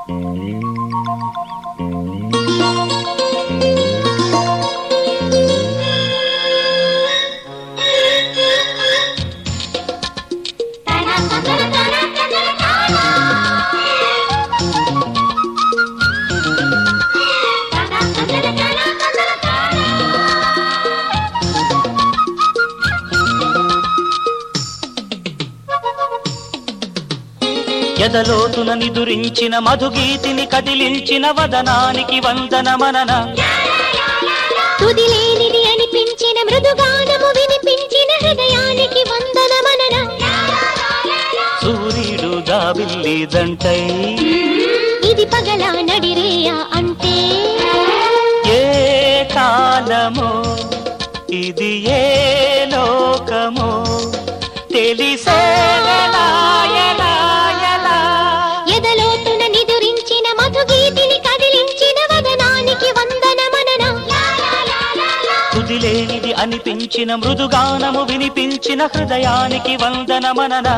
ఎదలోతున నిదురించిన మధుగీతిని కదిలించిన వదనానికి వందనమనన తుదిలేనిది అనిపించిన మృదుగానము వినిపించిన హృదయానికి వందనమనన సూర్యుడు గావిల్లి దంటై ఇది పగల నడిరేయ అంటే ఏ కాలమో ఇది ఏ లోకమో తెలిసేలా ఎలా, ఎలా. ఎదలోతున నిదురించిన మధుగీతిని కదిలించిన వదనానికి వందనమనన తుదిలేనిది అనిపించిన మృదుగానము వినిపించిన హృదయానికి వందనమనన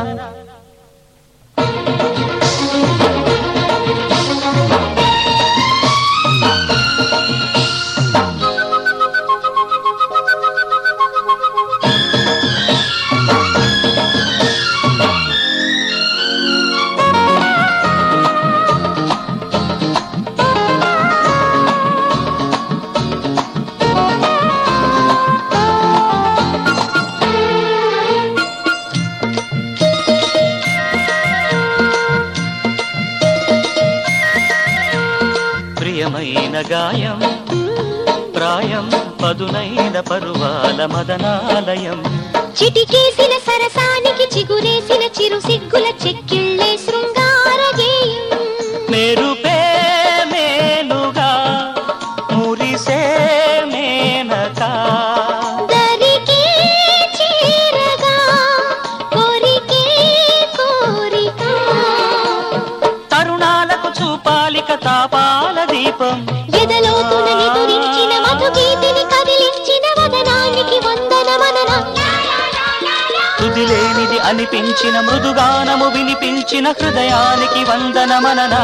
ప్రియమైన గాయం ప్రాయం పదునైన పరువాల మదనాలయం చిటికేసిన సరసానికి చిగురేసిన చిరు సిగ్గుల చెక్కిళ్ళే శృంగార గేయం మెరుపే మేలుగా మురిసే మేనకా దరికే చేరగా కోరికే కోరిక తరుణాలకు చూపాలిక తాపాల దీపం ఎదలోతున నిదురించిన మధుగీతిని కదిలించిన వదనానికి వందనమనన తుదిలేనిది అనిపించిన మృదుగానము వినిపించిన హృదయానికి వందనమనన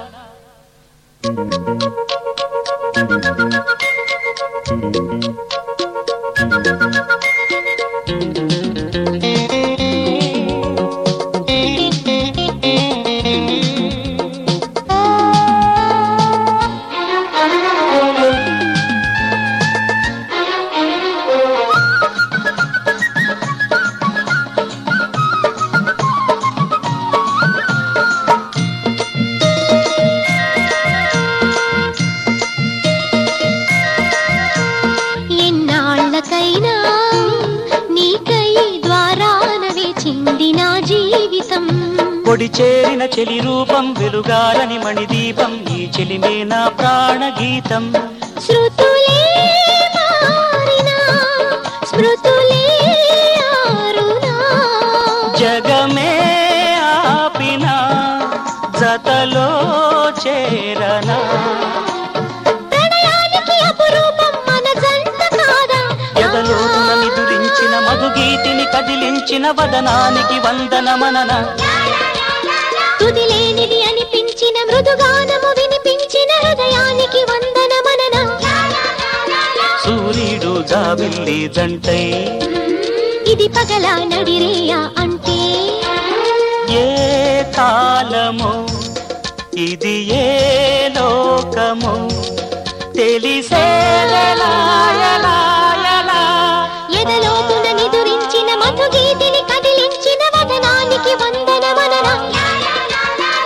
ఎన్నాళ్ళకైనా నీకై ద్వారాన వేచింది నా జీవితం పొడి చేరిన చెలి రూపం వెలుగాలని మణిదీపం ఈ చెలిమే నా ప్రాణగీతం శృతులే మారినా స్మృతులే ఆరునా జగమే ఆపిన జతలో చేరనా ప్రణయానికి అపురూపం మన జంట కాదా ఎదలోన నిదురించిన మధుగీతిని కదిలించిన వదనానికి వందనమనన తుదిలేనిది అనిపించిన మృదుగానము వినిపించిన హృదయానికి వందనమనన సూర్యుడు జాబిల్లి దంటై ఇది పగల నడిరేయ అంటే ఏ కాలమో ఇది ఏ లోకమో తెలిసేలా ఎలా, ఎలా. ఎదలోతున నిదురించిన మధుగీతిని కదిలించిన వదనానికి వందనమనన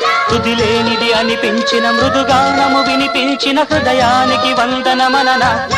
తుదిలేనిది అనిపించిన మృదుగానము వినిపించిన హృదయానికి వందనమనన